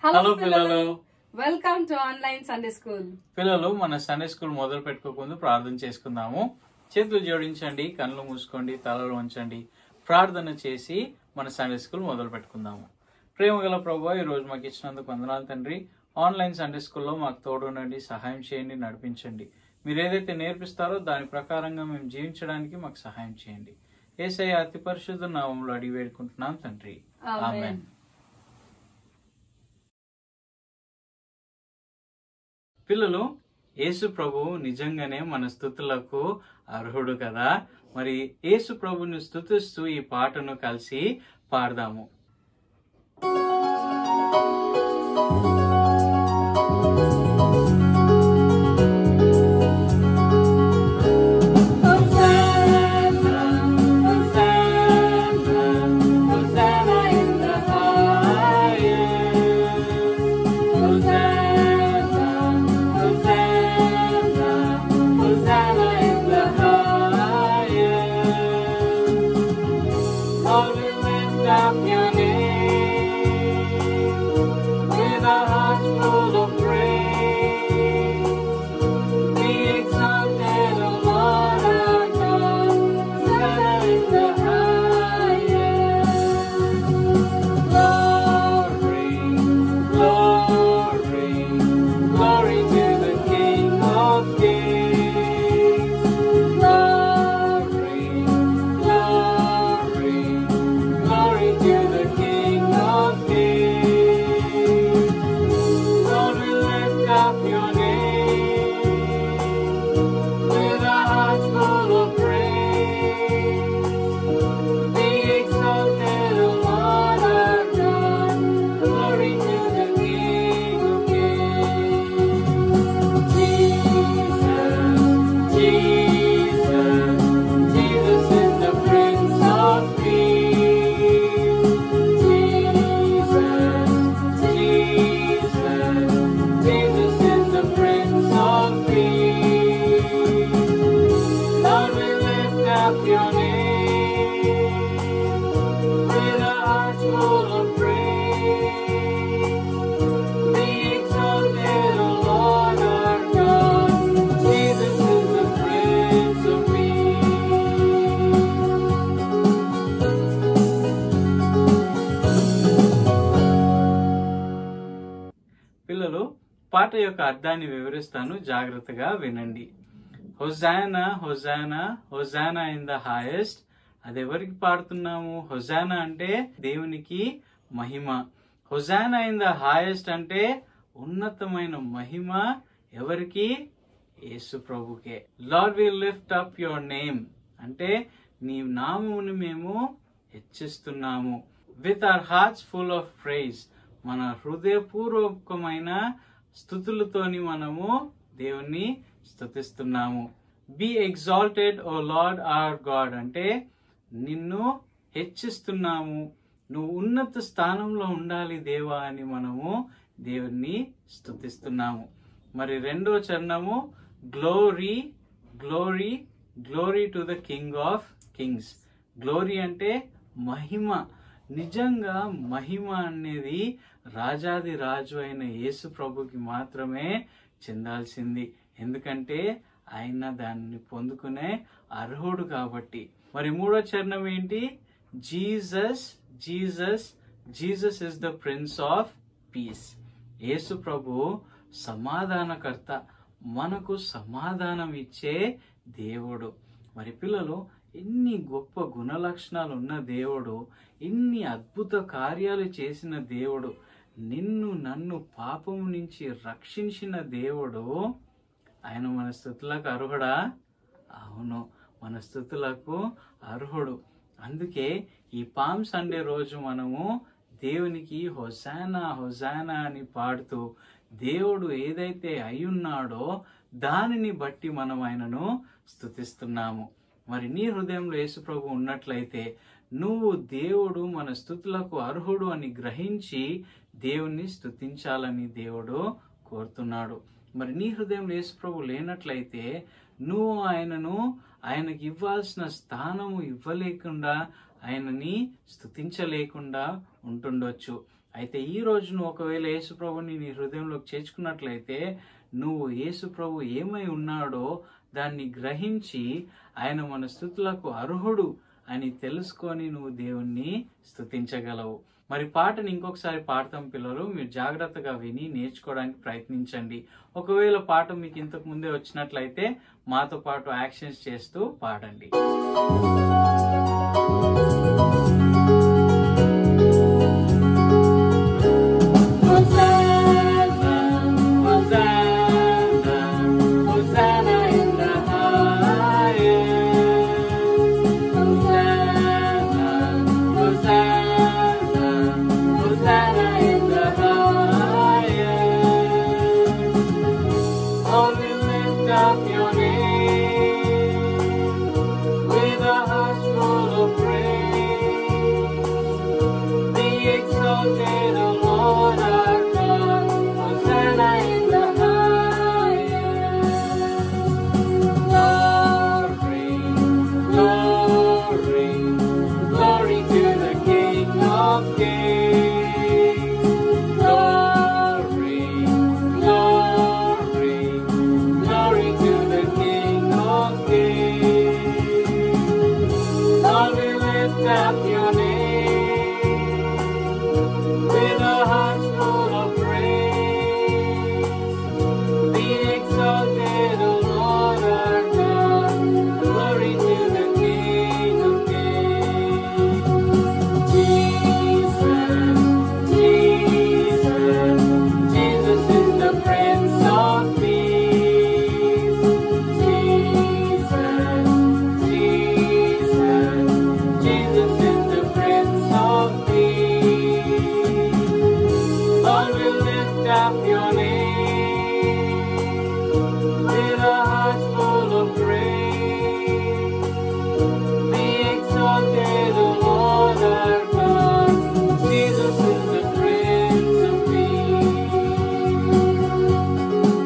Hello పిల్లలు welcome to online Sunday school పిల్లలు మన సండే స్కూల్ మొదలు పెట్టుకోకుండా ప్రార్థన చేసుకుందాము చేతులు జోడించండి కళ్ళు మూసుకోండి తలలు ఉంచండి ప్రార్థన చేసి మన సండే స్కూల్ మొదలు పెట్టుకుందాము ప్రేమ గల ప్రభు ఈ రోజు మాకు ఇచ్చినందుకు వందనాలు తండ్రి ఆన్లైన్ సండే స్కూల్లో మాకు తోడుండండి సహాయం చేయండి నడిపించండి మీరు ఏదైతే నేర్పిస్తారో దాని ప్రకారంగా మేము జీవించడానికి మాకు సహాయం చేయండి ఏసై అతి పరిశుద్ధ నామంలో అడిగి వేడుకుంటున్నాం తండ్రి ఆమేన్. ఆమెన్ పిల్లలు యేసు ప్రభువు నిజంగానే మన స్థుతులకు అర్హుడు కదా మరి యేసు ప్రభుని స్థుతిస్తూ ఈ పాటను కలిసి పాడదాము Lord, we lift up your name with our hearts full of praise. Be exalted, O Lord our God, Hosanna in the highest. Glory, glory, glory to the King of Kings. Glory, glory, glory to the King of Kings. Lord, we lift up your name with our hearts full of praise. Be exalted, O Lord our God. Glory to the King of Kings. Jesus, Jesus, Jesus is the Prince of Peace. Jesus, Jesus, Jesus is the Prince of Peace. Lord, we lift up your name with our hearts full of praise. Be exalted, O Lord our God. Jesus is the Prince of Peace. పిల్లలు పాట యొక్క అర్థాన్ని వివరిస్తాను జాగ్రత్తగా వినండి hosanna hosanna hosanna in the highest అది ఎవరికి పాడుతున్నాము హొజానా అంటే దేవునికి మహిమ హొజానా ఇన్ ద హైయెస్ట్ అంటే ఉన్నతమైన మహిమ ఎవరికి యేసు ప్రభుకే Lord will lift up your name అంటే నీ నామమును మేము హెచ్చిస్తున్నాము with our hearts full of praise మన హృదయపూర్వకమైన స్థుతులతోని మనము దేవుణ్ణి స్థుతిస్తున్నాము be exalted O Lord our God అంటే నిన్ను హెచ్చిస్తున్నాము నువ్వు ఉన్నత స్థానంలో ఉండాలి దేవా అని మనము దేవుణ్ణి స్థుతిస్తున్నాము మరి రెండో చరణము glory glory glory to the King of kings glory అంటే మహిమ నిజంగా మహిమ అనేది రాజాది రాజు అయిన యేసు ప్రభుకి మాత్రమే చెందాల్సింది ఎందుకంటే ఆయన దాన్ని పొందుకునే అర్హుడు కాబట్టి మరి మూడో చరణం ఏంటి Jesus Jesus Jesus is the Prince of Peace Yesu ప్రభు సమాధానకర్త మనకు సమాధానం ఇచ్చే దేవుడు మరి పిల్లలు ఎన్ని గొప్ప గుణలక్షణాలు ఉన్న దేవుడు ఎన్ని అద్భుత కార్యాలు చేసిన దేవుడు నిన్ను నన్ను పాపం నుంచి రక్షించిన దేవుడు ఆయన మన స్థుతులకు అర్హుడా అవును మన స్థుతులకు అర్హుడు అందుకే ఈ పామ్ సండే రోజు మనము దేవునికి హొసానా హొసానా అని పాడుతూ దేవుడు ఏదైతే అయ్యున్నాడో దానిని బట్టి మనం ఆయనను స్థుతిస్తున్నాము మరి నీ హృదయంలో యేసుప్రభు ఉన్నట్లయితే నువ్వు దేవుడు మన స్థుతులకు అర్హుడు అని గ్రహించి దేవుణ్ణి స్థుతించాలని దేవుడు కోరుతున్నాడు మరి నీ హృదయంలో యేసుప్రభు లేనట్లయితే నువ్వు ఆయనను ఆయనకి ఇవ్వాల్సిన స్థానము ఇవ్వలేకుండా ఆయనని స్థుతించలేకుండా ఉంటుండొచ్చు అయితే ఈ రోజు నువ్వు ఒకవేళ యేసు ప్రభుని నీ హృదయంలోకి చేర్చుకున్నట్లయితే నువ్వు యేసు ప్రభు ఏమై ఉన్నాడో దాన్ని గ్రహించి ఆయన మన స్థుతులకు అర్హుడు అని తెలుసుకొని నువ్వు దేవుణ్ణి స్తుతించగలవు మరి పాటని ఇంకొకసారి పాడతాం పిల్లలు మీరు జాగ్రత్తగా విని నేర్చుకోవడానికి ప్రయత్నించండి ఒకవేళ పాట మీకు ఇంతకు ముందే వచ్చినట్లయితే మాతో పాటు యాక్షన్స్ చేస్తూ పాడండి Hosanna, Hosanna, Hosanna in the highest. Hosanna, Hosanna, Hosanna in the highest. Oh, we lift up your name with a heart full of praise. Be exalted, O Lord our God. Hosanna in the highest. Glory, glory, glory to the King of Kings. Glory, glory, glory to the King of Kings. Lord, we lift up your name with a heart full of praise. Be exalted, O Lord our God. Glory to the King of Kings. Jesus, Jesus, Jesus is the Prince of Peace. Jesus, Jesus, Jesus is the Prince of Peace. Lord, we lift up your name with a heart full of praise. Be exalted, O Lord our God. Jesus is the Prince of Peace.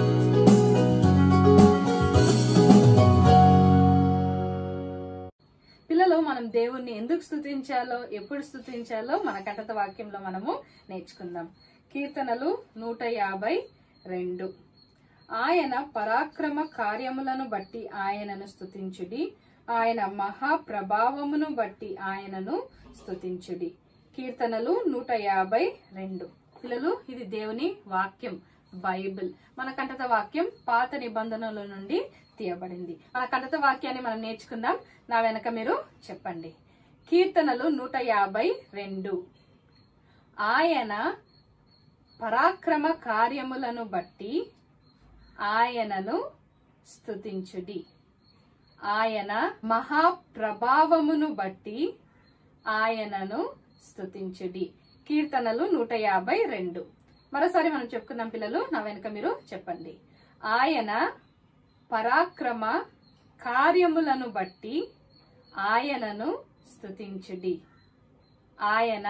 పిల్లలు మనం దేవుణ్ణి ఎందుకు స్తుతించాలో ఎప్పుడు స్తుతించాలో మన కటత వాక్యంలో మనము నేర్చుకుందాం కీర్తనలు నూట యాభై రెండు ఆయన పరాక్రమ కార్యములను బట్టి ఆయనను స్తుతించుడి ఆయన మహా ప్రభావమును బట్టి ఆయనను స్తుతించుడి కీర్తనలు నూట యాభై రెండు పిల్లలు ఇది దేవుని వాక్యం బైబిల్ మన కంటత వాక్యం పాత నిబంధనల నుండి తీయబడింది మన కంటత వాక్యాన్ని మనం నేర్చుకుందాం నా వెనక మీరు చెప్పండి కీర్తనలు నూట యాభై రెండు ఆయన పరాక్రమ కార్యములను బట్టి ఆయనను స్తుతించుడి ఆయన మహాప్రభావమును బట్టి ఆయనను స్తుతించుడి కీర్తనలు నూట యాభై రెండు మరోసారి మనం చెప్పుకుందాం పిల్లలు నా వెనుక మీరు చెప్పండి ఆయన పరాక్రమ కార్యములను బట్టి ఆయనను స్తుతించుడి ఆయన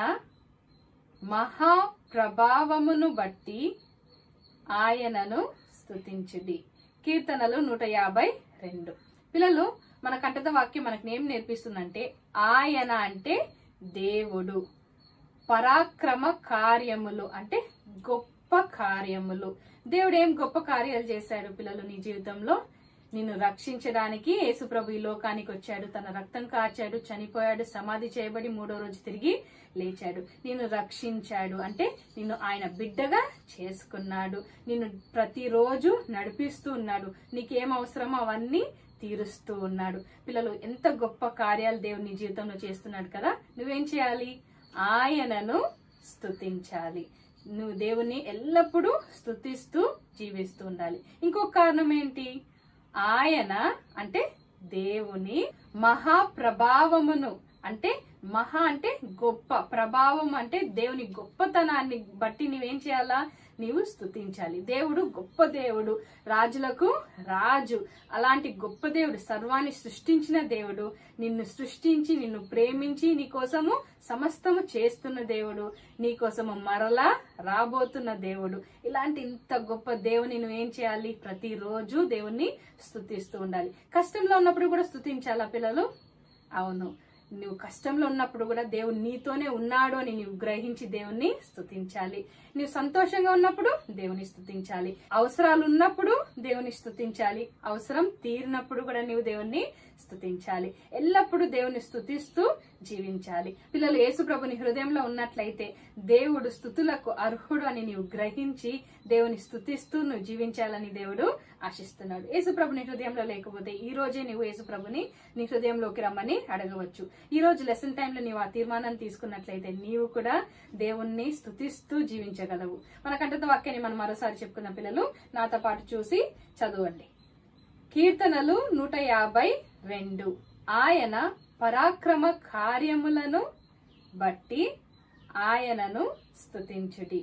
మహాప్రభావమును బట్టి ఆయనను స్తుతించుడి కీర్తనలు నూట యాభై రెండు పిల్లలు మన కంటత వాక్యం మనకు ఏం నేర్పిస్తుందంటే ఆయన అంటే దేవుడు పరాక్రమ కార్యములు అంటే గొప్ప కార్యములు దేవుడు ఏం గొప్ప కార్యాలు చేశాడు పిల్లలు నీ జీవితంలో నిన్ను రక్షించడానికి యేసుప్రభు ఈ లోకానికి వచ్చాడు తన రక్తం కార్చాడు చనిపోయాడు సమాధి చేయబడి మూడో రోజు తిరిగి లేచాడు నిన్ను రక్షించాడు అంటే నిన్ను ఆయన బిడ్డగా చేసుకున్నాడు నిన్ను ప్రతిరోజు నడిపిస్తూ ఉన్నాడు నీకేం అవసరమో అవన్నీ తీరుస్తూ ఉన్నాడు పిల్లలు ఎంత గొప్ప కార్యాలు దేవుడు నీ జీవితంలో చేస్తున్నాడు కదా నువ్వేం చేయాలి ఆయనను స్తుతించాలి నువ్వు దేవుని ఎల్లప్పుడూ స్తుతిస్తూ జీవిస్తూ ఉండాలి ఇంకొక కారణం ఏంటి ఆయన అంటే దేవుని మహాప్రభావమును అంటే మహా అంటే గొప్ప ప్రభావం అంటే దేవుని గొప్పతనాన్ని బట్టి నువ్వేం చేయాలా నీవు స్తుతించాలి దేవుడు గొప్ప దేవుడు రాజులకు రాజు అలాంటి గొప్ప దేవుడు సర్వాన్ని సృష్టించిన దేవుడు నిన్ను సృష్టించి నిన్ను ప్రేమించి నీ కోసము సమస్తము చేస్తున్న దేవుడు నీ కోసము మరలా రాబోతున్న దేవుడు ఇలాంటి ఇంత గొప్ప దేవుని నువ్వేం చేయాలి ప్రతిరోజు దేవుణ్ణి స్తుతిస్తూ ఉండాలి కష్టంలో ఉన్నప్పుడు కూడా స్తుతించాలా పిల్లలు అవును నువ్వు కష్టంలో ఉన్నప్పుడు కూడా దేవుడు నీతోనే ఉన్నాడు అని నువ్వు గ్రహించి దేవుణ్ణి స్తుతించాలి నువ్వు సంతోషంగా ఉన్నప్పుడు దేవుని స్తుతించాలి అవసరాలు ఉన్నప్పుడు దేవుని స్తుతించాలి అవసరం తీరినప్పుడు కూడా నీవు దేవుణ్ణి స్తుతించాలి ఎల్లప్పుడూ దేవుని స్తుతిస్తూ జీవించాలి పిల్లలు యేసు ప్రభుని హృదయంలో ఉన్నట్లయితే దేవుడు స్థుతులకు అర్హుడు అని నీవు గ్రహించి దేవుని స్తుతిస్తూ నువ్వు జీవించాలని దేవుడు ఆశిస్తున్నాడు యేసు ప్రభుని హృదయంలో లేకపోతే ఈ రోజే నువ్వు యేసు ప్రభుని నీ హృదయంలోకి రమ్మని అడగవచ్చు ఈ రోజు లెసన్ టైంలో నీవు ఆ తీర్మానం తీసుకున్నట్లయితే నీవు కూడా దేవుణ్ణి స్తుతిస్తూ జీవించగలవు మన కంటత వాక్యాన్ని మనం మరోసారి చెప్పుకున్న పిల్లలు నాతో పాటు చూసి చదవండి కీర్తనలు నూట యాభై రెండు ఆయన పరాక్రమ కార్యములను బట్టి ఆయనను స్తుతించుడి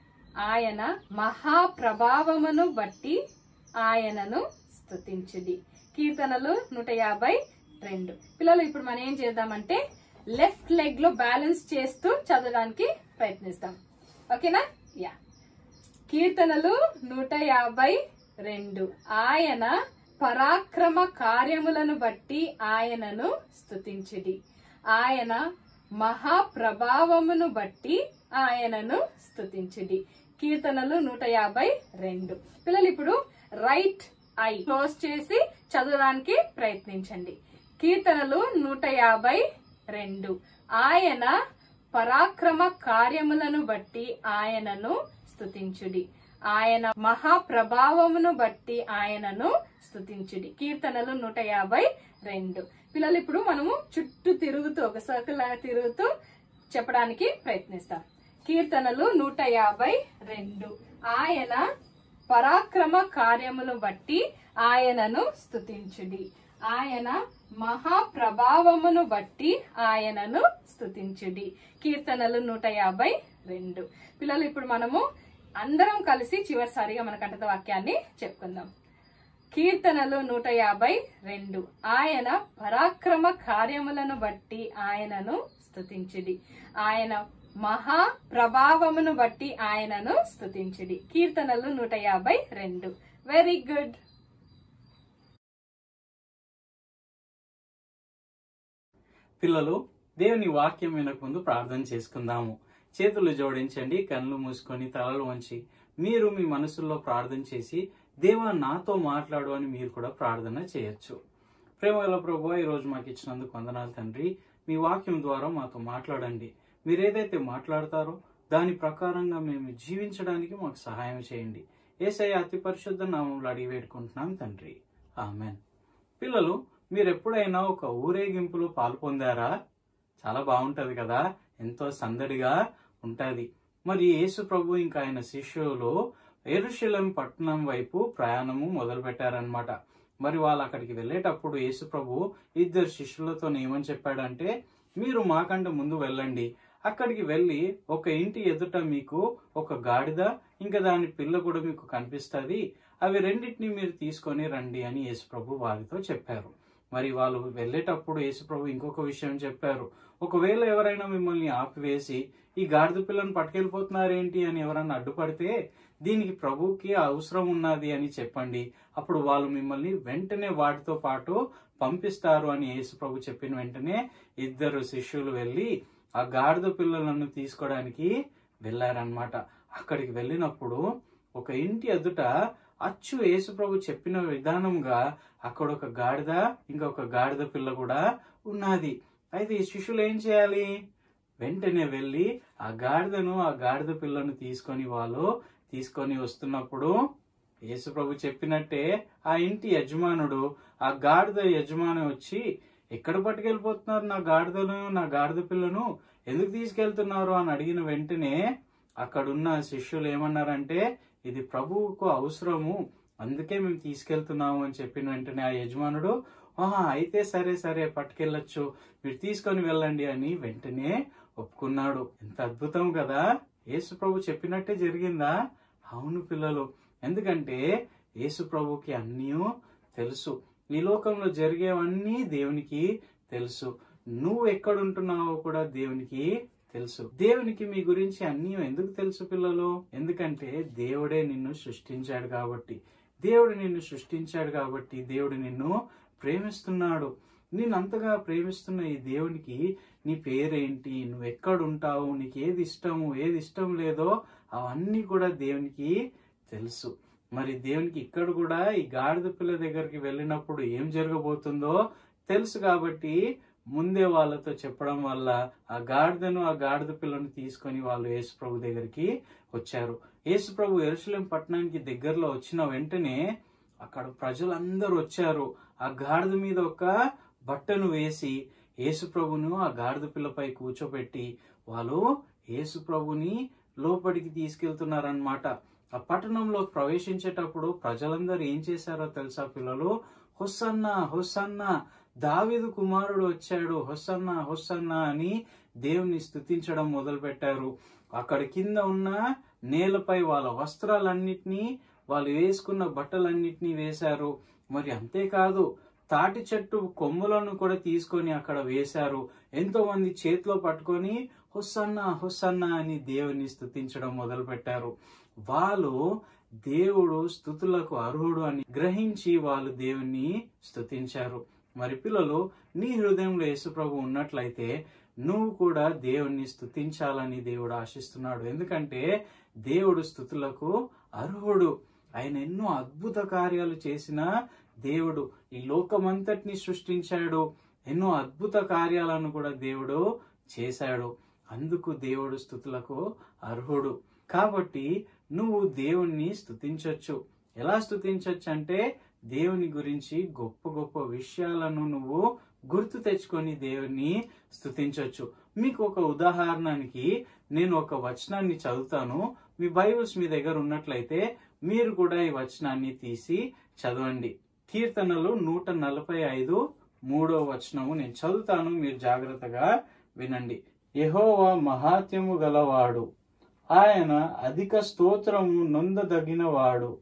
ఆయన మహాప్రభావమును బట్టి ఆయనను స్తుతించుడి కీర్తనలు నూట యాభై రెండు పిల్లలు ఇప్పుడు మనం ఏం చేద్దామంటే లెఫ్ట్ లెగ్ లో బ్యాలెన్స్ చేస్తూ చదవడానికి ప్రయత్నిస్తాం ఓకేనా యా కీర్తనలు నూట యాభై రెండు ఆయన పరాక్రమ కార్యములను బట్టి ఆయనను స్తుతించుడి ఆయన మహాప్రభావమును బట్టి ఆయనను స్తుతించుడి కీర్తనలు నూట యాభై రెండు పిల్లలు ఇప్పుడు రైట్ ఐ క్లోజ్ చేసి చదవడానికి ప్రయత్నించండి కీర్తనలు నూట యాభై రెండు ఆయన పరాక్రమ కార్యములను బట్టి ఆయనను స్తుతించుడి ఆయన మహాప్రభావమును బట్టి ఆయనను స్తుతించుడి కీర్తనలు నూట యాభై రెండు పిల్లలు ఇప్పుడు మనము చుట్టూ తిరుగుతూ ఒక సర్కిల్ లాగా తిరుగుతూ చెప్పడానికి ప్రయత్నిస్తాం కీర్తనలు నూట యాభై రెండు ఆయన పరాక్రమ కార్యములు బట్టి ఆయనను స్తుతించుడి ఆయన మహాప్రభావమును బట్టి ఆయనను స్తుతించుడి కీర్తనలు నూట యాభై రెండు పిల్లలు ఇప్పుడు మనము అందరం కలిసి చివరిసారిగా మన కంటత వాక్యాన్ని చెప్పుకుందాం కీర్తనలు నూట యాభై రెండు ఆయన పరాక్రమ కార్యములను బట్టి ఆయనను స్తుతించుడి ఆయన మహా ప్రభావమును బట్టి ఆయనను స్తుతించుడి కీర్తనలు నూట యాభై రెండు వెరీ గుడ్ పిల్లలు దేవుని వాక్యం వినక ముందు ప్రార్థన చేసుకుందాము చేతులు జోడించండి కళ్ళు మూసుకొని తలలు వంచి మీరు మీ మనసులో ప్రార్థన చేసి దేవా నాతో మాట్లాడు అని మీరు కూడా ప్రార్థన చేయొచ్చు ప్రేమగల ప్రభు ఈ రోజు మాకు ఇచ్చినందుకు వందనాలు తండ్రి మీ వాక్యం ద్వారా మాతో మాట్లాడండి మీరు ఏదైతే మాట్లాడతారో దాని ప్రకారంగా మేము జీవించడానికి మాకు సహాయం చేయండి ఏసై అతి పరిశుద్ధ నామంలో అడిగి వేడుకుంటున్నాం తండ్రి ఆమెన్ పిల్లలు మీరు ఎప్పుడైనా ఒక ఊరేగింపులో పాల్పొందారా చాలా బాగుంటది కదా ఎంతో సందడిగా ఉంటది మరి యేసు ప్రభు ఇంకా ఆయన శిష్యులు ఎరుశలేం పట్టణం వైపు ప్రయాణము మొదలు పెట్టారనమాట మరి వాళ్ళు అక్కడికి వెళ్ళేటప్పుడు యేసు ప్రభు ఇద్దరు శిష్యులతో ఏమని చెప్పాడంటే మీరు మాకంటే ముందు వెళ్ళండి అక్కడికి వెళ్ళి ఒక ఇంటి ఎదుట మీకు ఒక గాడిద ఇంకా దాని పిల్ల కూడా మీకు కనిపిస్తుంది అవి రెండింటిని మీరు తీసుకొని రండి అని యేసు ప్రభు వారితో చెప్పారు మరి వాళ్ళు వెళ్ళేటప్పుడు యేసుప్రభు ఇంకొక విషయం చెప్పారు ఒకవేళ ఎవరైనా మిమ్మల్ని ఆపివేసి ఈ గాడిద పిల్లను పట్టుకెళ్ళిపోతున్నారేంటి అని ఎవరైనా అడ్డుపడితే దీనికి ప్రభుకి అవసరం ఉన్నది అని చెప్పండి అప్పుడు వాళ్ళు మిమ్మల్ని వెంటనే వాటితో పాటు పంపిస్తారు అని యేసు ప్రభు చెప్పిన వెంటనే ఇద్దరు శిష్యులు వెళ్ళి ఆ గాడిద పిల్లలను తీసుకోవడానికి వెళ్ళారనమాట అక్కడికి వెళ్ళినప్పుడు ఒక ఇంటి ఎదుట అచ్చు యేసుప్రభు చెప్పిన విధానంగా అక్కడ ఒక గాడిద ఇంకొక గాడిద పిల్ల కూడా ఉన్నది అయితే ఈ శిష్యులు ఏం చేయాలి వెంటనే వెళ్ళి ఆ గాడిదను ఆ గాడిద పిల్లను తీసుకొని వాళ్ళు తీసుకొని వస్తున్నప్పుడు యేసుప్రభు చెప్పినట్టే ఆ ఇంటి యజమానుడు ఆ గాడిద యజమాని వచ్చి ఎక్కడ పట్టుకెళ్ళిపోతున్నారు నా గాడిదను నా గాడిద పిల్లను ఎందుకు తీసుకెళ్తున్నారు అని అడిగిన వెంటనే అక్కడున్న శిష్యులు ఏమన్నారంటే ఇది ప్రభువుకు అవసరము అందుకే మేము తీసుకెళ్తున్నాము అని చెప్పిన వెంటనే ఆ యజమానుడు ఆహా అయితే సరే సరే పట్టుకెళ్ళొచ్చు మీరు తీసుకొని వెళ్ళండి అని వెంటనే ఒప్పుకున్నాడు ఎంత అద్భుతం కదా యేసు ప్రభు చెప్పినట్టే జరిగిందా అవును పిల్లలు ఎందుకంటే యేసు ప్రభుకి అన్నీ తెలుసు ఈ లోకంలో జరిగేవన్నీ దేవునికి తెలుసు నువ్వు ఎక్కడుంటున్నావో కూడా దేవునికి తెలుసు దేవునికి మీ గురించి అన్నీ ఎందుకు తెలుసు పిల్లలు ఎందుకంటే దేవుడే నిన్ను సృష్టించాడు కాబట్టి దేవుడు నిన్ను సృష్టించాడు కాబట్టి దేవుడు నిన్ను ప్రేమిస్తున్నాడు నేను అంతగా ప్రేమిస్తున్న ఈ దేవునికి నీ పేరేంటి నువ్వు ఎక్కడుంటావు నీకు ఏది ఇష్టము ఏది ఇష్టం లేదో అవన్నీ కూడా దేవునికి తెలుసు మరి దేవునికి ఇక్కడ కూడా ఈ గాడిద పిల్ల దగ్గరికి వెళ్ళినప్పుడు ఏం జరగబోతుందో తెలుసు కాబట్టి ముందే వాళ్ళతో చెప్పడం వల్ల ఆ గాడిదను ఆ గాడిద పిల్లను తీసుకొని వాళ్ళు యేసు ప్రభు దగ్గరికి వచ్చారు యేసు ప్రభు ఎరుసలేం పట్టణానికి దగ్గరలో వచ్చిన వెంటనే అక్కడ ప్రజలందరూ వచ్చారు ఆ గాడిద మీద ఒక బట్టను వేసి యేసు ప్రభును ఆ గాడిద పిల్లపై కూర్చోబెట్టి వాళ్ళు యేసు ప్రభుని లోపలికి తీసుకెళ్తున్నారనమాట ఆ పట్టణంలో ప్రవేశించేటప్పుడు ప్రజలందరూ ఏం చేశారో తెలుసా పిల్లలు హొస్సన్న హొస్సన్న దావీదు కుమారుడు వచ్చాడు హొస్సన్న హొస్సన్న అని దేవుని స్తుతించడం మొదలు పెట్టారు అక్కడ కింద ఉన్న నేలపై వాళ్ళ వస్త్రాలన్నిటినీ వాళ్ళు వేసుకున్న బట్టలన్నిటినీ వేశారు మరి అంతేకాదు తాటి చెట్టు కొమ్ములను కూడా తీసుకొని అక్కడ వేశారు ఎంతో మంది చేతిలో పట్టుకొని హుస్సన్న హుస్సన్న అని దేవుని స్తుతించడం మొదలు పెట్టారు వాళ్ళు దేవుడు స్థుతులకు అర్హుడు అని గ్రహించి వాళ్ళు దేవుని స్తుతించారు మరి పిల్లలు నీ హృదయంలో యేసుప్రభు ఉన్నట్లయితే నువ్వు కూడా దేవుణ్ణి స్తుతించాలని దేవుడు ఆశిస్తున్నాడు ఎందుకంటే దేవుడు స్థుతులకు అర్హుడు ఆయన ఎన్నో అద్భుత కార్యాలు చేసిన దేవుడు ఈ లోకమంతటిని సృష్టించాడు ఎన్నో అద్భుత కార్యాలను కూడా దేవుడు చేశాడు అందుకు దేవుడు స్థుతులకు అర్హుడు కాబట్టి నువ్వు దేవుణ్ణి స్తుతించొచ్చు ఎలా స్తుతించొచ్చు అంటే దేవుని గురించి గొప్ప గొప్ప విషయాలను నువ్వు గుర్తు తెచ్చుకొని దేవుణ్ణి స్తుతించొచ్చు మీకు ఒక ఉదాహరణకి నేను ఒక వచనాన్ని చదువుతాను మీ బైబిల్స్ మీ దగ్గర ఉన్నట్లయితే మీరు కూడా ఈ వచనాన్ని తీసి చదవండి కీర్తనలు నూట నలభై ఐదు మూడో వచనము నేను చదువుతాను మీరు జాగ్రత్తగా వినండి యెహోవా మహాత్యము గలవాడు ఆయన అధిక స్తోత్రము నొందదగినవాడు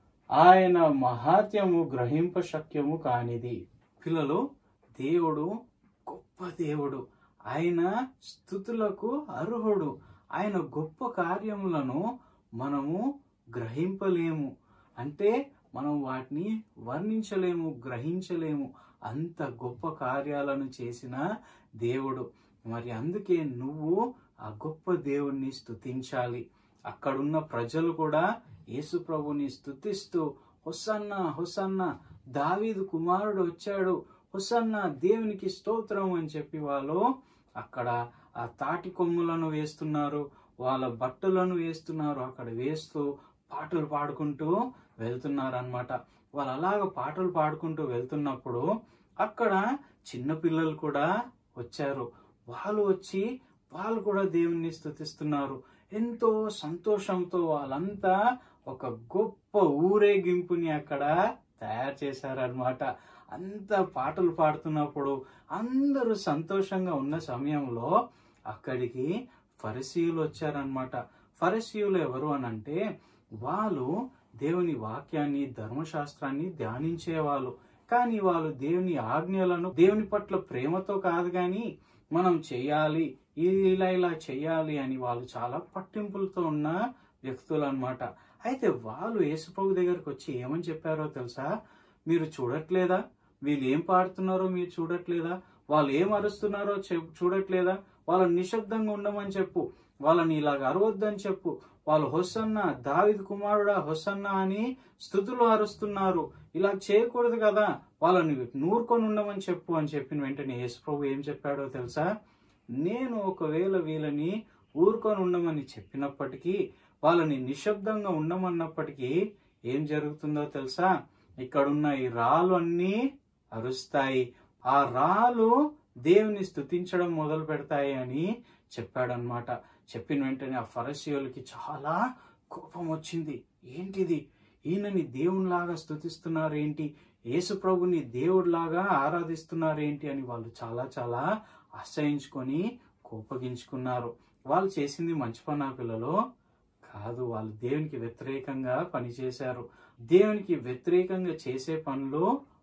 ఆయన మహాత్యము గ్రహింప శక్యము కానిది పిల్లలు దేవుడు గొప్ప దేవుడు ఆయన స్థుతులకు అర్హుడు ఆయన గొప్ప కార్యములను మనము గ్రహింపలేము అంటే మనం వాటిని వర్ణించలేము గ్రహించలేము అంత గొప్ప కార్యాలను చేసిన దేవుడు మరి అందుకే నువ్వు ఆ గొప్ప దేవుణ్ణి స్తుతించాలి అక్కడున్న ప్రజలు కూడా యేసు ప్రభుని స్తుతిస్తూ హొసన్న హొసన్న దావీదు కుమారుడు వచ్చాడు హొసన్న దేవునికి స్తోత్రం అని చెప్పి వాళ్ళు అక్కడ ఆ తాటి కొమ్ములను వేస్తున్నారు వాళ్ళ బట్టలను వేస్తున్నారు అక్కడ వేస్తూ పాటలు పాడుకుంటూ వెళ్తున్నారు అనమాట వాళ్ళు అలాగ పాటలు పాడుకుంటూ వెళ్తున్నప్పుడు అక్కడ చిన్న పిల్లలు కూడా వచ్చారు వాళ్ళు వచ్చి వాళ్ళు కూడా దేవుణ్ణి స్తుతిస్తున్నారు ఎంతో సంతోషంతో వాళ్ళంతా ఒక గొప్ప ఊరేగింపుని అక్కడ తయారు చేశారనమాట అంత పాటలు పాడుతున్నప్పుడు అందరూ సంతోషంగా ఉన్న సమయంలో అక్కడికి ఫరిసీయులు వచ్చారనమాట ఫరిసీయులు ఎవరు అని అంటే వాళ్ళు దేవుని వాక్యాన్ని ధర్మశాస్త్రాన్ని ధ్యానించేవాళ్ళు కానీ వాళ్ళు దేవుని ఆజ్ఞలను దేవుని పట్ల ప్రేమతో కాదు కానీ మనం చెయ్యాలి ఇలా ఇలా చెయ్యాలి అని వాళ్ళు చాలా పట్టింపులతో ఉన్న వ్యక్తులు అనమాట అయితే వాళ్ళు యేసుప్రభు దగ్గరకు వచ్చి ఏమని చెప్పారో తెలుసా మీరు చూడట్లేదా వీళ్ళు ఏం పాడుతున్నారో మీరు చూడట్లేదా వాళ్ళు ఏం అరుస్తున్నారో చె- చూడట్లేదా వాళ్ళని నిశ్శబ్దంగా ఉండమని చెప్పు వాళ్ళని ఇలాగ అరవద్దని చెప్పు వాళ్ళు హొసన్న దావిద్ కుమారుడా హొసన్న అని స్థుతులు అరుస్తున్నారు ఇలా చేయకూడదు కదా వాళ్ళని నూరుకొని ఉండమని చెప్పు అని చెప్పిన వెంటనే యేసుప్రభు ఏం చెప్పాడో తెలుసా నేను ఒకవేళ వీళ్ళని ఊరుకొని ఉండమని చెప్పినప్పటికీ వాళ్ళని నిశ్శబ్దంగా ఉండమన్నప్పటికీ ఏం జరుగుతుందో తెలుసా ఇక్కడున్న ఈ రాళ్ళు అన్నీ అరుస్తాయి ఆ రాళ్ళు దేవుని స్తుతించడం మొదలు పెడతాయి అని చెప్పాడనమాట చెప్పిన వెంటనే ఆ ఫరసీయులకి చాలా కోపం వచ్చింది ఏంటిది ఈయనని దేవునిలాగా స్తుతిస్తున్నారు ఏంటి యేసు ప్రభుని దేవుడిలాగా ఆరాధిస్తున్నారు ఏంటి అని వాళ్ళు చాలా చాలా అసహించుకొని కోపగించుకున్నారు వాళ్ళు చేసింది మంచి పని ఆ పిల్లలు కాదు వాళ్ళు దేవునికి వ్యతిరేకంగా పనిచేశారు దేవునికి వ్యతిరేకంగా చేసే పనులు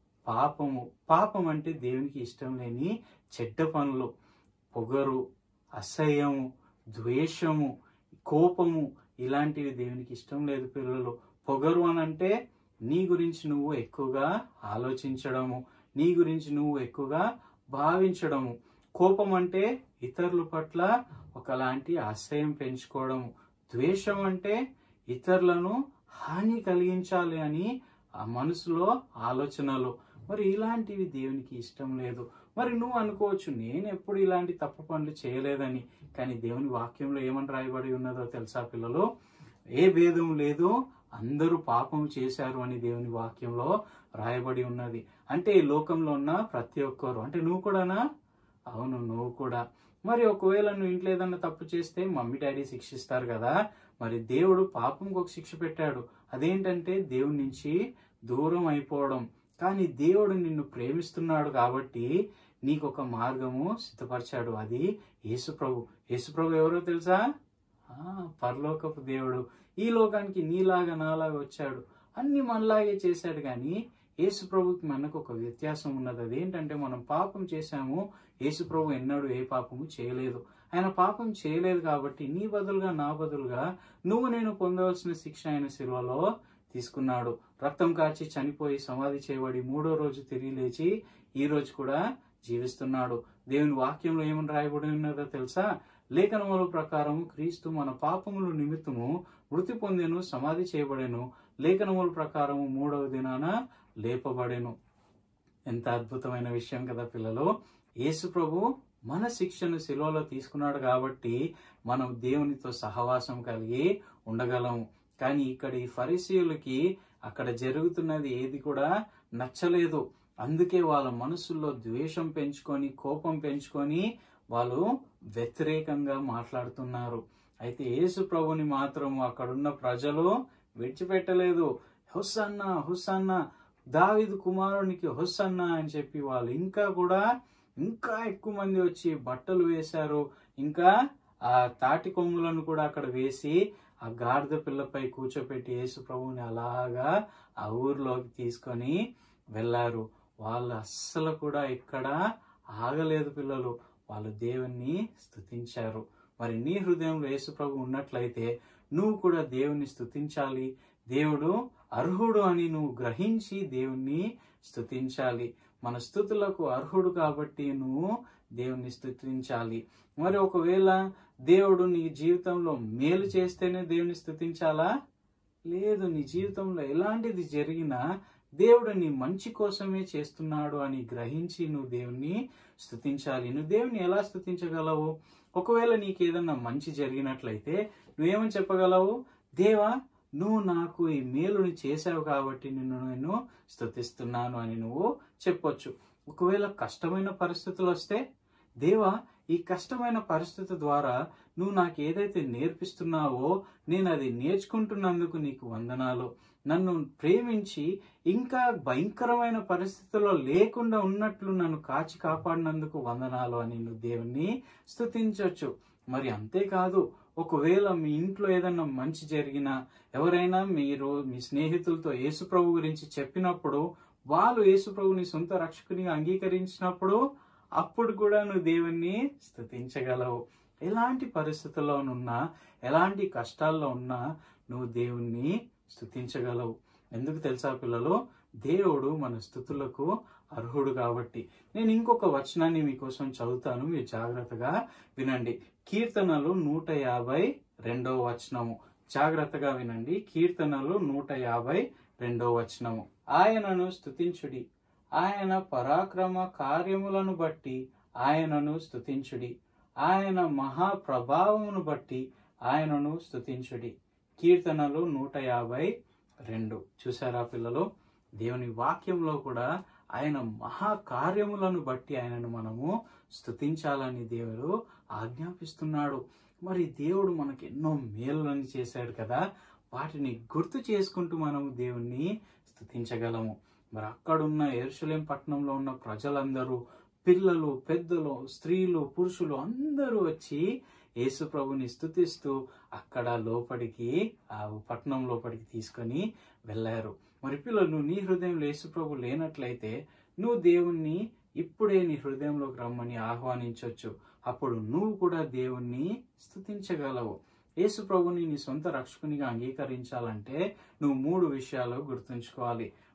పాపము పాపం అంటే దేవునికి ఇష్టం లేని చెడ్డ పనులు పొగరు అసహ్యము ద్వేషము కోపము ఇలాంటివి దేవునికి ఇష్టం లేదు పిల్లలు పొగరు అని అంటే నీ గురించి నువ్వు ఎక్కువగా ఆలోచించడము నీ గురించి నువ్వు ఎక్కువగా భావించడము కోపం అంటే ఇతరుల పట్ల ఒకలాంటి ఆశ్రయం పెంచుకోవడము ద్వేషం అంటే ఇతరులను హాని కలిగించాలి అని ఆ మనసులో ఆలోచనలు మరి ఇలాంటివి దేవునికి ఇష్టం లేదు మరి నువ్వు అనుకోవచ్చు నేను ఎప్పుడు ఇలాంటి తప్పు పనులు చేయలేదని కానీ దేవుని వాక్యంలో ఏమని రాయబడి ఉన్నదో తెలుసా పిల్లలు ఏ భేదం లేదు అందరూ పాపం చేశారు అని దేవుని వాక్యంలో రాయబడి ఉన్నది అంటే ఈ లోకంలో ఉన్న ప్రతి ఒక్కరు అంటే నువ్వు కూడానా అవును నువ్వు కూడా మరి ఒకవేళ నువ్వు ఇంట్లో ఏదన్నా తప్పు చేస్తే మమ్మీ డాడీ శిక్షిస్తారు కదా మరి దేవుడు పాపంకి ఒక శిక్ష పెట్టాడు అదేంటంటే దేవుడి నుంచి దూరం అయిపోవడం కానీ దేవుడు నిన్ను ప్రేమిస్తున్నాడు కాబట్టి నీకు ఒక మార్గము సిద్ధపరిచాడు అది యేసుప్రభు యేసుప్రభు ఎవరో తెలుసా ఆ, పరలోకపు దేవుడు ఈ లోకానికి నీలాగా నాలాగా వచ్చాడు అన్ని మనలాగే చేశాడు కానీ యేసు ప్రభుకి మనకు ఒక వ్యత్యాసం ఉన్నది అదేంటంటే మనం పాపం చేశాము యేసు ప్రభు ఎన్నడూ ఏ పాపము చేయలేదు ఆయన పాపం చేయలేదు కాబట్టి నీ బదులుగా నా బదులుగా నువ్వు నేను పొందవలసిన శిక్ష ఆయన శిలువలో తీసుకున్నాడు రక్తం కాచి చనిపోయి సమాధి చేయబడి మూడో రోజు తిరిగి లేచి ఈ రోజు కూడా జీవిస్తున్నాడు దేవుని వాక్యంలో ఏమని రాయబడి ఉన్నదో తెలుసా లేఖనముల ప్రకారం క్రీస్తు మన పాపముల నిమిత్తము మృతి పొందెను సమాధి చేయబడెను లేఖనముల ప్రకారము మూడవ దినాన లేపబడెను ఎంత అద్భుతమైన విషయం కదా పిల్లలు యేసు ప్రభు మన శిక్షను శిలువలో తీసుకున్నాడు కాబట్టి మనం దేవునితో సహవాసం కలిగి ఉండగలము కానీ ఇక్కడ ఈ ఫరిసీయులకి అక్కడ జరుగుతున్నది ఏది కూడా నచ్చలేదు అందుకే వాళ్ళ మనసుల్లో ద్వేషం పెంచుకొని కోపం పెంచుకొని వాళ్ళు వ్యతిరేకంగా మాట్లాడుతున్నారు అయితే యేసు ప్రభుని మాత్రం అక్కడున్న ప్రజలు విడిచిపెట్టలేదు హుస్సన్న హుస్సన్న దావిదు కుమారునికి హుస్సన్న అని చెప్పి వాళ్ళు ఇంకా కూడా ఇంకా ఎక్కువ మంది వచ్చి బట్టలు వేశారు ఇంకా ఆ తాటి కొమ్ములను కూడా అక్కడ వేసి ఆ గాడిద పిల్లపై కూర్చోపెట్టి యేసు ప్రభువుని అలాగా ఆ ఊర్లోకి తీసుకొని వెళ్ళారు వాళ్ళు అస్సలు కూడా ఎక్కడ ఆగలేదు పిల్లలు వాళ్ళు దేవుణ్ణి స్తుతించారు మరి నీ హృదయంలో యేసు ప్రభు ఉన్నట్లయితే నువ్వు కూడా దేవుణ్ణి స్తుతించాలి దేవుడు అర్హుడు అని నువ్వు గ్రహించి దేవుణ్ణి స్తుతించాలి మన స్థుతులకు అర్హుడు కాబట్టి నువ్వు దేవుణ్ణి స్తుతించాలి మరి ఒకవేళ దేవుడు నీ జీవితంలో మేలు చేస్తేనే దేవుని స్తుతించాలా లేదు నీ జీవితంలో ఎలాంటిది జరిగినా దేవుడు నీ మంచి కోసమే చేస్తున్నాడు అని గ్రహించి నువ్వు దేవుణ్ణి స్తుతించాలి నువ్వు దేవుని ఎలా స్తుతించగలవు ఒకవేళ నీకు ఏదన్నా మంచి జరిగినట్లయితే నువ్వేమని చెప్పగలవు దేవా నువ్వు నాకు ఈ మేలుని చేశావు కాబట్టి నిన్ను నేను స్తుతిస్తున్నాను అని నువ్వు చెప్పొచ్చు ఒకవేళ కష్టమైన పరిస్థితులు వస్తే దేవా ఈ కష్టమైన పరిస్థితి ద్వారా నువ్వు నాకు ఏదైతే నేర్పిస్తున్నావో నేను అది నేర్చుకుంటున్నందుకు నీకు వందనాలు నన్ను ప్రేమించి ఇంకా భయంకరమైన పరిస్థితుల్లో లేకుండా ఉన్నట్లు నన్ను కాచి కాపాడినందుకు వందనాలు అని నువ్వు దేవుణ్ణి స్తుతించవచ్చు మరి అంతేకాదు ఒకవేళ మీ ఇంట్లో ఏదన్నా మంచి జరిగినా ఎవరైనా మీరు మీ స్నేహితులతో యేసుప్రభు గురించి చెప్పినప్పుడు వాళ్ళు యేసుప్రభుని సొంత రక్షకునిగా అంగీకరించినప్పుడు అప్పుడు కూడా నువ్వు దేవుణ్ణి స్తుతించగలవు ఎలాంటి పరిస్థితుల్లోనున్నా ఎలాంటి కష్టాల్లో ఉన్నా నువ్వు దేవుణ్ణి స్తుతించగలవు ఎందుకు తెలుసా పిల్లలు దేవుడు మన స్థుతులకు అర్హుడు కాబట్టి నేను ఇంకొక వచనాన్ని మీకోసం చదువుతాను మీరు జాగ్రత్తగా వినండి కీర్తనలు నూట యాభై రెండవ వచనము జాగ్రత్తగా వినండి కీర్తనలు నూట యాభై రెండవ వచనము ఆయనను స్తుతించుడి ఆయన పరాక్రమ కార్యములను బట్టి ఆయనను స్తుతించుడి ఆయన మహాప్రభావమును బట్టి ఆయనను స్తుతించుడి కీర్తనలు నూట యాభై రెండు చూసారా పిల్లలు దేవుని వాక్యంలో కూడా ఆయన మహాకార్యములను బట్టి ఆయనను మనము స్తుతించాలని దేవుడు ఆజ్ఞాపిస్తున్నాడు మరి దేవుడు మనకి ఎన్నో మేలులను చేశాడు కదా వాటిని గుర్తు చేసుకుంటూ మనము దేవుణ్ణి స్తుతించగలము మరి అక్కడున్న ఎరుసలేం పట్టణంలో ఉన్న ప్రజలందరూ పిల్లలు పెద్దలు స్త్రీలు పురుషులు అందరూ వచ్చి యేసు ప్రభుని స్తుతిస్తూ అక్కడ లోపలికి ఆ పట్టణం లోపలికి తీసుకొని వెళ్ళారు మరి పిల్లలు నీ హృదయంలో యేసు ప్రభు లేనట్లయితే నువ్వు దేవుణ్ణి ఇప్పుడే నీ హృదయంలోకి రమ్మని ఆహ్వానించవచ్చు అప్పుడు నువ్వు కూడా దేవుణ్ణి స్తుతించగలవు యేసు ప్రభుని నీ సొంత రక్షకునిగా అంగీకరించాలంటే నువ్వు మూడు విషయాలు గుర్తుంచుకోవాలి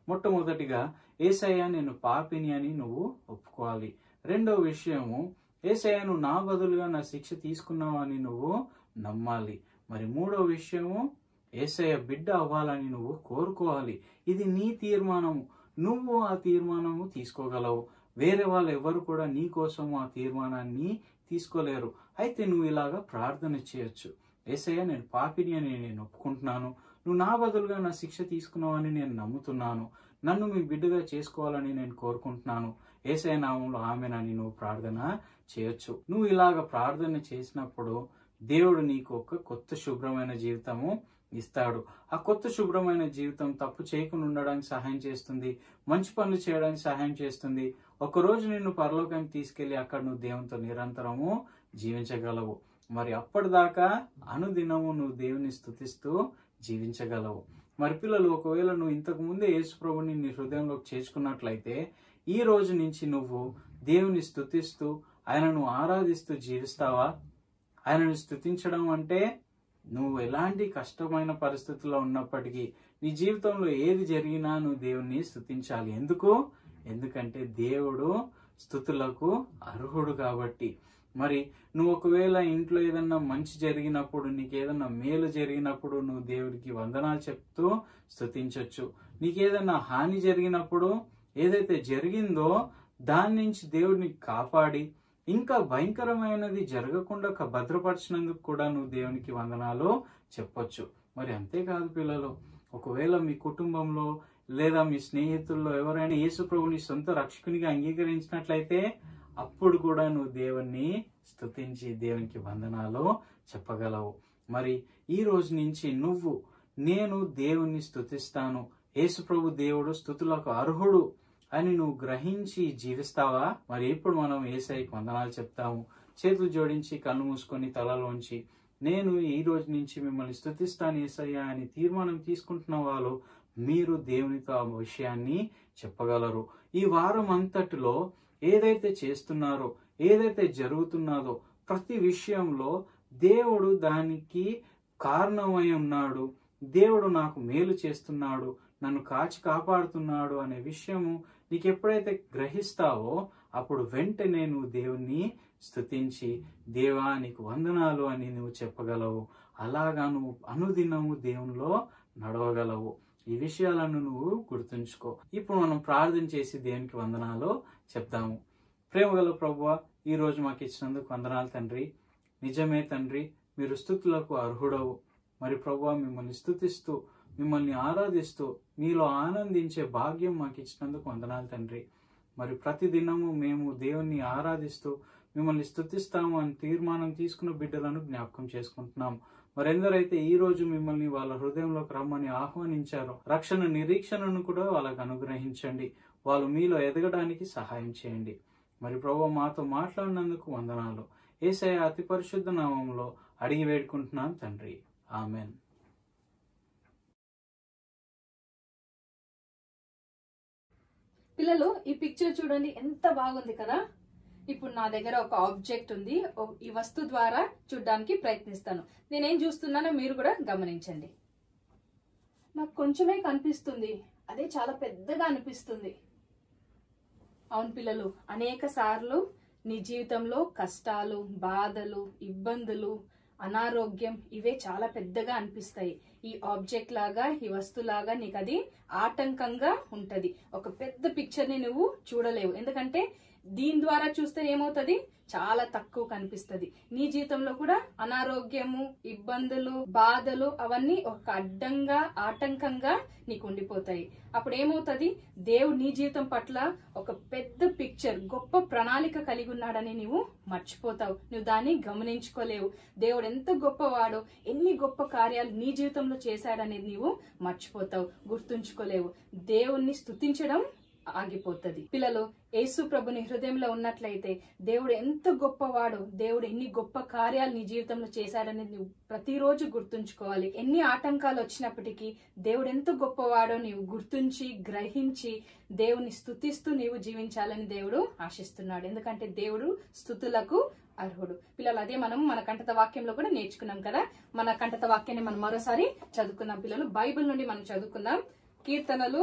మొట్టమొదటిగా ఏసయ్య నేను పాపిని అని నువ్వు ఒప్పుకోవాలి రెండో విషయము ఏసయ్య నువ్వు నా బదులుగా నా శిక్ష తీసుకున్నావు అని నువ్వు నమ్మాలి మరి మూడో విషయము ఏసయ్య బిడ్డ అవ్వాలని నువ్వు కోరుకోవాలి ఇది నీ తీర్మానము నువ్వు ఆ తీర్మానము తీసుకోగలవు వేరే వాళ్ళు ఎవరు కూడా నీ కోసం ఆ తీర్మానాన్ని తీసుకోలేరు అయితే నువ్వు ఇలాగా ప్రార్థన చేయొచ్చు ఏసయ్య నేను పాపిని అని నేను ఒప్పుకుంటున్నాను నువ్వు నా బదులుగా నా శిక్ష తీసుకున్నావని నేను నమ్ముతున్నాను నన్ను మీ బిడ్డగా చేసుకోవాలని నేను కోరుకుంటున్నాను ఏసఐ నామంలో ఆమెనని నువ్వు ప్రార్థన చేయొచ్చు నువ్వు ఇలాగ ప్రార్థన చేసినప్పుడు దేవుడు నీకు ఒక కొత్త శుభ్రమైన జీవితము ఇస్తాడు ఆ కొత్త శుభ్రమైన జీవితం తప్పు చేయకుండా ఉండడానికి సహాయం చేస్తుంది మంచి పనులు చేయడానికి సహాయం చేస్తుంది ఒక రోజు నిన్ను పరలోకానికి తీసుకెళ్లి అక్కడ నువ్వు దేవునితో నిరంతరము జీవించగలవు మరి అప్పటిదాకా అనుదినము నువ్వు దేవుని స్థుతిస్తూ జీవించగలవు మరి పిల్లలు ఒకవేళ నువ్వు ఇంతకు ముందే యేసు ప్రభుని నీ హృదయంలోకి చేర్చుకున్నట్లయితే ఈ రోజు నుంచి నువ్వు దేవుని స్థుతిస్తూ ఆయనను ఆరాధిస్తూ జీవిస్తావా ఆయనను స్థుతించడం అంటే నువ్వు ఎలాంటి కష్టమైన పరిస్థితుల్లో ఉన్నప్పటికీ నీ జీవితంలో ఏది జరిగినా నువ్వు దేవుణ్ణి స్థుతించాలి ఎందుకు ఎందుకంటే దేవుడు స్థుతులకు అర్హుడు కాబట్టి మరి నువ్వు ఒకవేళ ఇంట్లో ఏదన్నా మంచి జరిగినప్పుడు నీకు ఏదన్నా మేలు జరిగినప్పుడు నువ్వు దేవుడికి వందనాలు చెప్తూ స్థుతించవచ్చు నీకు ఏదన్నా హాని జరిగినప్పుడు ఏదైతే జరిగిందో దాని నుంచి దేవుడిని కాపాడి ఇంకా భయంకరమైనది జరగకుండా క- భద్రపరిచినందుకు కూడా నువ్వు దేవునికి వందనాలు చెప్పొచ్చు మరి అంతేకాదు పిల్లలు ఒకవేళ మీ కుటుంబంలో లేదా మీ స్నేహితుల్లో ఎవరైనా యేసు ప్రభుని సొంత రక్షకునిగా అంగీకరించినట్లయితే అప్పుడు కూడా నువ్వు దేవుణ్ణి స్తుతించి దేవునికి వందనాలు చెప్పగలవు మరి ఈ రోజు నుంచి నువ్వు నేను దేవుణ్ణి స్తుతిస్తాను యేసు ప్రభు దేవుడు స్తుతులకు అర్హుడు అని నువ్వు గ్రహించి జీవిస్తావా మరి ఇప్పుడు మనం ఏసైకి వందనాలు చెప్తాము చేతులు జోడించి కళ్ళు మూసుకొని తలలోంచి నేను ఈ రోజు నుంచి మిమ్మల్ని స్తుతిస్తాను ఏసయ్యా అని తీర్మానం తీసుకుంటున్న వాళ్ళు మీరు దేవునితో ఆ విషయాన్ని చెప్పగలరు ఈ వారం అంతటిలో ఏదైతే చేస్తున్నారో ఏదైతే జరుగుతున్నదో ప్రతి విషయంలో దేవుడు దానికి కారణమై ఉన్నాడు దేవుడు నాకు మేలు చేస్తున్నాడు నన్ను కాచి కాపాడుతున్నాడు అనే విషయము నీకు ఎప్పుడైతే గ్రహిస్తావో అప్పుడు వెంటనే నువ్వు దేవుణ్ణి స్తుతించి దేవా నీకు వందనాలు అని నువ్వు చెప్పగలవు అలాగా నువ్వు అనుదినము దేవునిలో నడవగలవు ఈ విషయాలను నువ్వు గుర్తుంచుకో ఇప్పుడు మనం ప్రార్థన చేసి దేవునికి వందనాలు చెప్తాము ప్రేమగల ప్రభువ ఈ రోజు మాకు ఇచ్చినందుకు వందనాలు తండ్రి నిజమే తండ్రి మీరు స్థుతులకు అర్హుడవు మరి ప్రభువ మిమ్మల్ని స్థుతిస్తూ మిమ్మల్ని ఆరాధిస్తూ మీలో ఆనందించే భాగ్యం మాకు ఇచ్చినందుకు వందనాలు తండ్రి మరి ప్రతిదినము మేము దేవుణ్ణి ఆరాధిస్తూ మిమ్మల్ని స్థుతిస్తాము అని తీర్మానం తీసుకున్న బిడ్డలను జ్ఞాపకం చేసుకుంటున్నాం మరెందరైతే ఈ రోజు మిమ్మల్ని వాళ్ళ హృదయంలోకి రమ్మని ఆహ్వానించారో రక్షణ నిరీక్షణను కూడా వాళ్ళకు అనుగ్రహించండి వాళ్ళు మీలో ఎదగడానికి సహాయం చేయండి మరి ప్రభు మాతో మాట్లాడినందుకు వందనాలు ఏసయ అతి పరిశుద్ధ నామంలో అడిగి వేడుకుంటున్నాను తండ్రి ఆమెన్ పిల్లలు ఈ పిక్చర్ చూడండి ఎంత బాగుంది కదా ఇప్పుడు నా దగ్గర ఒక ఆబ్జెక్ట్ ఉంది ఓ- ఈ వస్తువు ద్వారా చూడడానికి ప్రయత్నిస్తాను నేనేం చూస్తున్నానో మీరు కూడా గమనించండి నాకు కొంచెమే కనిపిస్తుంది అదే చాలా పెద్దగా అనిపిస్తుంది అవును పిల్లలు అనేక సార్లు నీ జీవితంలో కష్టాలు బాధలు ఇబ్బందులు అనారోగ్యం ఇవే చాలా పెద్దగా అనిపిస్తాయి ఈ ఆబ్జెక్ట్ లాగా ఈ వస్తులాగా నీకు అది ఆటంకంగా ఉంటది ఒక పెద్ద పిక్చర్ ని నువ్వు చూడలేవు ఎందుకంటే దీని ద్వారా చూస్తే ఏమవుతది చాలా తక్కువ కనిపిస్తది నీ జీవితంలో కూడా అనారోగ్యము ఇబ్బందులు బాధలు అవన్నీ ఒక అడ్డంగా ఆటంకంగా నీకు ఉండిపోతాయి అప్పుడు ఏమవుతది దేవుడు నీ జీవితం పట్ల ఒక పెద్ద పిక్చర్ గొప్ప ప్రణాళిక కలిగి ఉన్నాడని నువ్వు మర్చిపోతావు నువ్వు దాన్ని గమనించుకోలేవు దేవుడు ఎంత గొప్పవాడో ఎన్ని గొప్ప కార్యాలు నీ జీవితంలో చేశాడనేది నీవు మర్చిపోతావు గుర్తుంచుకోలేవు దేవుణ్ణి స్తుతించడం ఆగిపోతది పిల్లలు యేసు ప్రభుని హృదయంలో ఉన్నట్లయితే దేవుడు ఎంత గొప్పవాడో దేవుడు ఎన్ని గొప్ప కార్యాలు నీ జీవితంలో చేశాడనేది నువ్వు ప్రతిరోజు గుర్తుంచుకోవాలి ఎన్ని ఆటంకాలు వచ్చినప్పటికీ దేవుడు ఎంత గొప్పవాడో నీవు గుర్తుంచి గ్రహించి దేవుని స్తుతిస్తూ నీవు జీవించాలని దేవుడు ఆశిస్తున్నాడు ఎందుకంటే దేవుడు స్తుతులకు అర్హుడు పిల్లలు అదే మనం మన కంటత వాక్యంలో కూడా నేర్చుకున్నాం కదా మన కంటత వాక్యాన్ని మనం మరోసారి చదువుకుందాం పిల్లలు బైబిల్ నుండి మనం చదువుకుందాం కీర్తనలు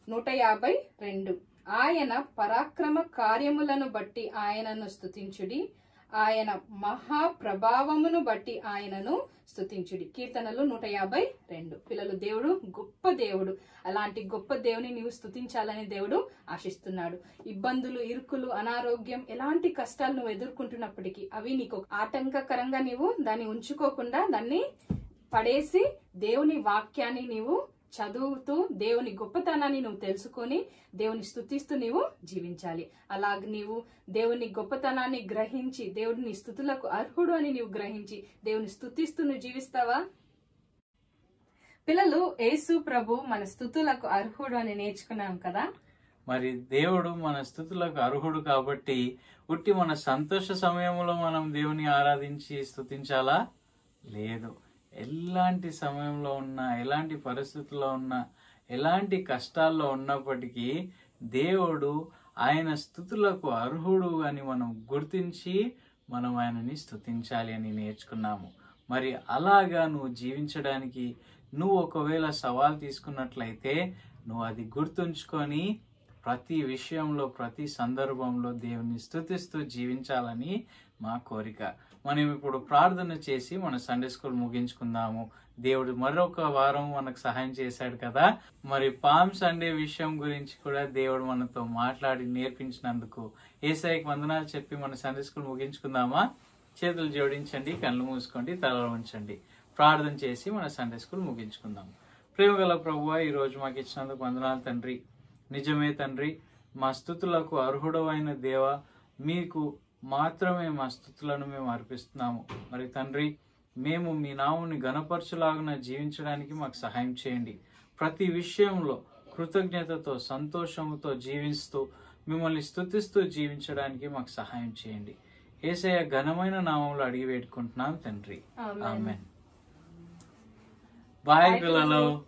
నూట యాభై రెండు ఆయన పరాక్రమ కార్యములను బట్టి ఆయనను స్తుతించుడి ఆయన మహా ప్రభావమును బట్టి ఆయనను స్తుతించుడి కీర్తనలు నూట యాభై రెండు పిల్లలు దేవుడు గొప్ప దేవుడు అలాంటి గొప్ప దేవుని నీవు స్తుతించాలని దేవుడు ఆశిస్తున్నాడు ఇబ్బందులు ఇరుకులు అనారోగ్యం ఎలాంటి కష్టాలు నువ్వు ఎదుర్కొంటున్నప్పటికీ అవి నీకు ఆటంకకరంగా నీవు దాన్ని ఉంచుకోకుండా దాన్ని పడేసి దేవుని వాక్యాన్ని నీవు చదువుతూ దేవుని గొప్పతనాన్ని నువ్వు తెలుసుకొని దేవుని స్తుతిస్తూ నీవు జీవించాలి అలాగ నీవు దేవుని గొప్పతనాన్ని గ్రహించి దేవుడిని స్థుతులకు అర్హుడు అని నీవు గ్రహించి దేవుని స్తుతిస్తూ నువ్వు జీవిస్తావా పిల్లలు యేసు ప్రభు మన స్థుతులకు అర్హుడు అని నేర్చుకున్నాం కదా మరి దేవుడు మన స్థుతులకు అర్హుడు కాబట్టి ఉట్టి మన సంతోష సమయంలో మనం దేవుని ఆరాధించి స్థుతించాలా లేదు ఎలాంటి సమయంలో ఉన్నా ఎలాంటి పరిస్థితుల్లో ఉన్నా ఎలాంటి కష్టాల్లో ఉన్నప్పటికీ దేవుడు ఆయన స్థుతులకు అర్హుడు అని మనం గుర్తించి మనం ఆయనని స్థుతించాలి అని నేర్చుకున్నాము మరి అలాగా నువ్వు జీవించడానికి నువ్వు ఒకవేళ సవాల్ తీసుకున్నట్లయితే నువ్వు అది గుర్తుంచుకొని ప్రతి విషయంలో ప్రతి సందర్భంలో దేవుని స్థుతిస్తూ జీవించాలని మా కోరిక మనం ఇప్పుడు ప్రార్థన చేసి మన సండే స్కూల్ ముగించుకుందాము దేవుడు మరొక వారం మనకు సహాయం చేశాడు కదా మరి పామ్ సండే విషయం గురించి కూడా దేవుడు మనతో మాట్లాడి నేర్పించినందుకు ఏసఐకి వందనాలు చెప్పి మన సండే స్కూల్ ముగించుకుందామా చేతులు జోడించండి కళ్ళు మూసుకోండి తలలో ఉంచండి ప్రార్థన చేసి మన సండే స్కూల్ ముగించుకుందాం ప్రేమ గల ప్రభువా ఈ రోజు మాకు ఇచ్చినందుకు వందనాలు తండ్రి నిజమే తండ్రి మా స్థుతులకు అర్హుడవైన దేవ మీకు మాత్రమే మా స్థుతులను మేము అర్పిస్తున్నాము మరి తండ్రి మేము మీ నాముని గణపరచులాగున జీవించడానికి మాకు సహాయం చేయండి ప్రతి విషయంలో కృతజ్ఞతతో సంతోషంతో జీవిస్తూ మిమ్మల్ని స్తుతిస్తూ జీవించడానికి మాకు సహాయం చేయండి ఏసయ్య ఘనమైన నామంలో అడిగి వేడుకుంటున్నాం తండ్రి ఆమేన్. ఆమెన్ బాయ్ Bye, పిల్లలు పిల్లలు.